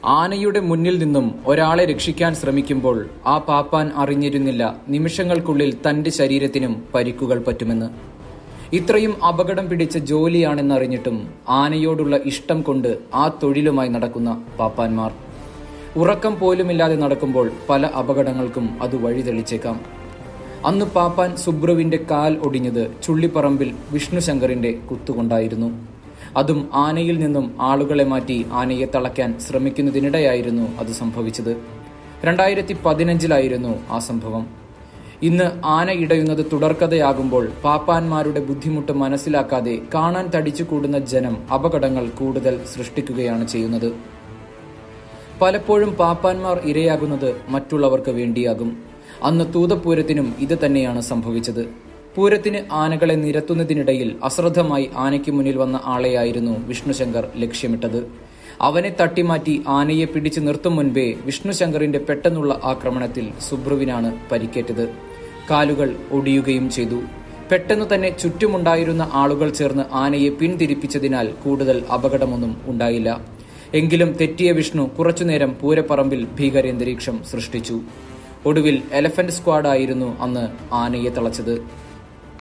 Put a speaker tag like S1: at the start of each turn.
S1: ആനയുടെ മുന്നിൽ നിന്നും ഒരാളെ രക്ഷിക്കാൻ ശ്രമിക്കുമ്പോൾ ആ പാപ്പാൻ അറിഞ്ഞിരുന്നില്ല നിമിഷങ്ങൾക്കുള്ളിൽ തന്റെ ശരീരത്തിനും പരിക്കുകൾ പറ്റുമെന്ന് ഇത്രയും അപകടം പിടിച്ച ജോലിയാണെന്നറിഞ്ഞിട്ടും ആനയോടുള്ള ഇഷ്ടം കൊണ്ട് ആ തൊഴിലുമായി നടക്കുന്ന പാപ്പാന്മാർ ഉറക്കം പോലുമില്ലാതെ നടക്കുമ്പോൾ പല അപകടങ്ങൾക്കും അത് വഴിതെളിച്ചേക്കാം അന്ന് പാപ്പാൻ സുബ്രുവിന്റെ കാൽ ഒടിഞ്ഞത് ചുള്ളിപ്പറമ്പിൽ വിഷ്ണുശങ്കറിന്റെ കുത്തുകൊണ്ടായിരുന്നു അതും ആനയിൽ നിന്നും ആളുകളെ മാറ്റി ആനയെ തളയ്ക്കാൻ ശ്രമിക്കുന്നതിനിടെയായിരുന്നു അത് സംഭവിച്ചത് രണ്ടായിരത്തി പതിനഞ്ചിലായിരുന്നു ആ സംഭവം ഇന്ന് ആന ഇടയുന്നത് തുടർക്കഥയാകുമ്പോൾ പാപ്പാന്മാരുടെ ബുദ്ധിമുട്ട് മനസ്സിലാക്കാതെ കാണാൻ തടിച്ചു കൂടുന്ന ജനം അപകടങ്ങൾ കൂടുതൽ സൃഷ്ടിക്കുകയാണ് ചെയ്യുന്നത് പലപ്പോഴും പാപ്പാന്മാർ ഇരയാകുന്നത് മറ്റുള്ളവർക്ക് വേണ്ടിയാകും അന്ന് തൂതപ്പൂരത്തിനും ഇത് തന്നെയാണ് സംഭവിച്ചത് പൂരത്തിന് ആനകളെ നിരത്തുന്നതിനിടയിൽ അശ്രദ്ധമായി ആനയ്ക്ക് മുന്നിൽ വന്ന ആളെയായിരുന്നു വിഷ്ണുശങ്കർ ലക്ഷ്യമിട്ടത് അവനെ തട്ടിമാറ്റി ആനയെ പിടിച്ചു നിർത്തും മുൻപേ വിഷ്ണുശങ്കറിന്റെ പെട്ടെന്നുള്ള ആക്രമണത്തിൽ സുബ്രുവിനാണ് പരിക്കേറ്റത് കാലുകൾ ഒടിയുകയും ചെയ്തു പെട്ടെന്നു തന്നെ ചുറ്റുമുണ്ടായിരുന്ന ആളുകൾ ചേർന്ന് ആനയെ പിന്തിരിപ്പിച്ചതിനാൽ കൂടുതൽ അപകടമൊന്നും ഉണ്ടായില്ല എങ്കിലും തെറ്റിയ വിഷ്ണു കുറച്ചുനേരം പൂരപ്പറമ്പിൽ ഭീകരാന്തരീക്ഷം സൃഷ്ടിച്ചു ഒടുവിൽ എലഫന്റ് സ്ക്വാഡ് ആയിരുന്നു അന്ന് ആനയെ തളച്ചത്